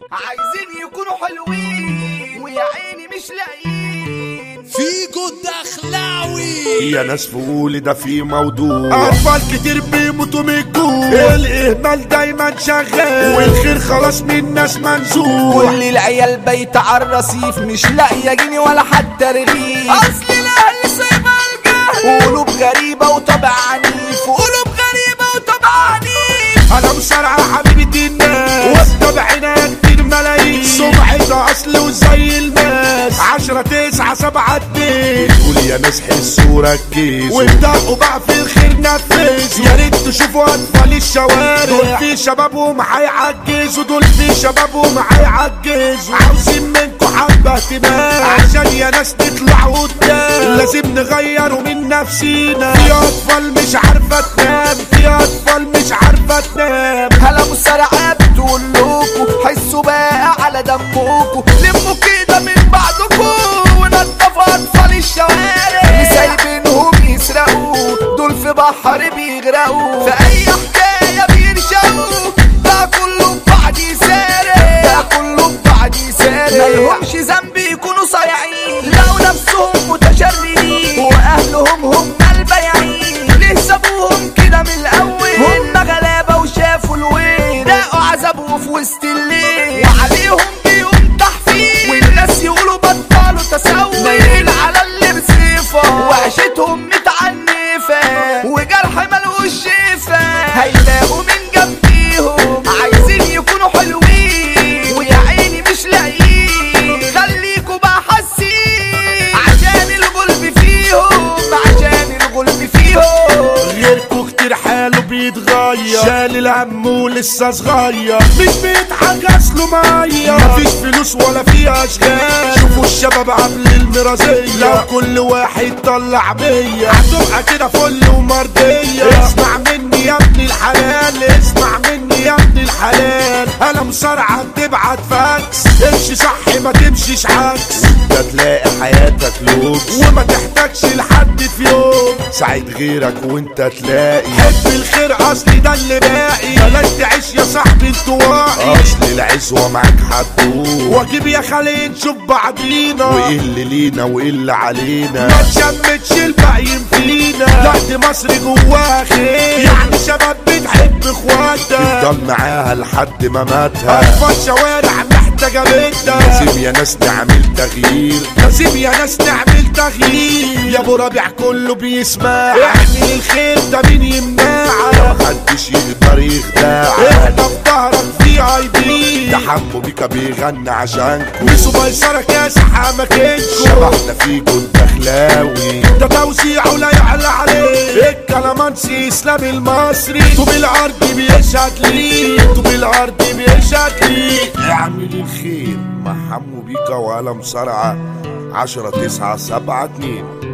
عايزين يكونوا حلوين ويا عيني مش لاقيين فيجو الدخلاوي يا ناس فقول ده في موضوع اطفال كتير بيموتوا من الجوع الاهمال دايما شغال والخير خلاص من الناس منزوع كل العيال بايتة على الرصيف مش لاقية جنيه ولا حتى رغيف اصل الاهل سايبة الجهل قلوب غريبة وطبع عنيف وقلوب غريبة وطبع عنيف انا مسرعة حبيبة الناس واتبعنا كتير ملايين سمعتها اصل وزي الماس عشرة تسعة سبعة اتنين قول يا ناس حسوا وركزوا وابدأوا بقى في الخير نفذوا يا ريت تشوفوا اطفال الشوارع دول في شبابهم هيعجزوا دول في شبابهم هيعجزوا عاوزين منكم حبة اهتمام عشان يا ناس تطلعوا قدام لازم نغيروا من نفسينا في اطفال مش عارفة تنام في اطفال مش عارفة تنام هلا مسرعة بتقول لكم حسوا بقى على دمكم لموا كده من بعضكم ونضفوا اطفال الشوارع اللي سايبينهم يسرقوا دول في بحر بيغرقوا في اي حكاية بيرشقوا ده كله ببعض يسارع ده كله ببعض يسارع ملهمش ذنب يكونوا صايعين لو نفسهم متشردين واهلهم هم البياعين ليه سابوهم كده من الاول هم غلابة وشافوا الويل لقوا عذابه في وسط الليل وعليهم بيقوم تحفيل والناس يقولوا بطلوا تسوي نايمين على اللي بصيفة وعيشتهم متعنفة وجرح ملوش شفا هيلاقوا من جنبيهم عايزين يكونوا حلوين ويا عيني مش لاقيين خليكوا بقى حاسين عشان الغلب فيهم عشان الغلب فيهم غيركوا كتير حاله بيتغير شال الهم ولسه صغير مش بيضحك اصله ميه مفيش فلوس ولا في اشغال شوفوا الشباب قبل المرازية لو كل واحد طلع مية هتبقى كده فل ومرضية اسمع مني يا ابن الحلال اسمع مني يا ابن الحلال انا مسرعة تبعت فاكس امشي صح ما تمشيش عكس انت تلاقي حياتك لوكس وما تحتاجش لحد في يوم ساعد غيرك وانت تلاقي حب الخير اصلي ده اللي باقي بلاش تعيش يا صاحبي انطوائي اصل العزوة معاك هتدوم واجيب يا خالي نشوف بعضينا وايه اللي لينا وايه اللي علينا ما تشمتش الباقيين فينا لا دي مصر جواها خير يعني شباب بتحب اخواتها تفضل معاها لحد ما ماتها اطفال شوارع محتاجة بنتها لازم يا ناس نعمل تغيير لازم يا ناس نعمل تغيير يا ابو ربيع كله بيسمع اعمل الخير ده مين يمنعك محدش يقدر يخدعك احنا في ظهرك في اي بي ده حمو بيكا بيغني عشانكم بيسو ميسرة كاس حماكنكم شبحنا فيكم الدخلاوي ده توزيع ولا يعلى عليه الكلامانسي اسلام المصري طوب العرض بيشهد ليه طوب العرض بيشهد ليه اعمل الخير مع حمو بيكا ولا مصارعة عشرة تسعة سبعة اتنين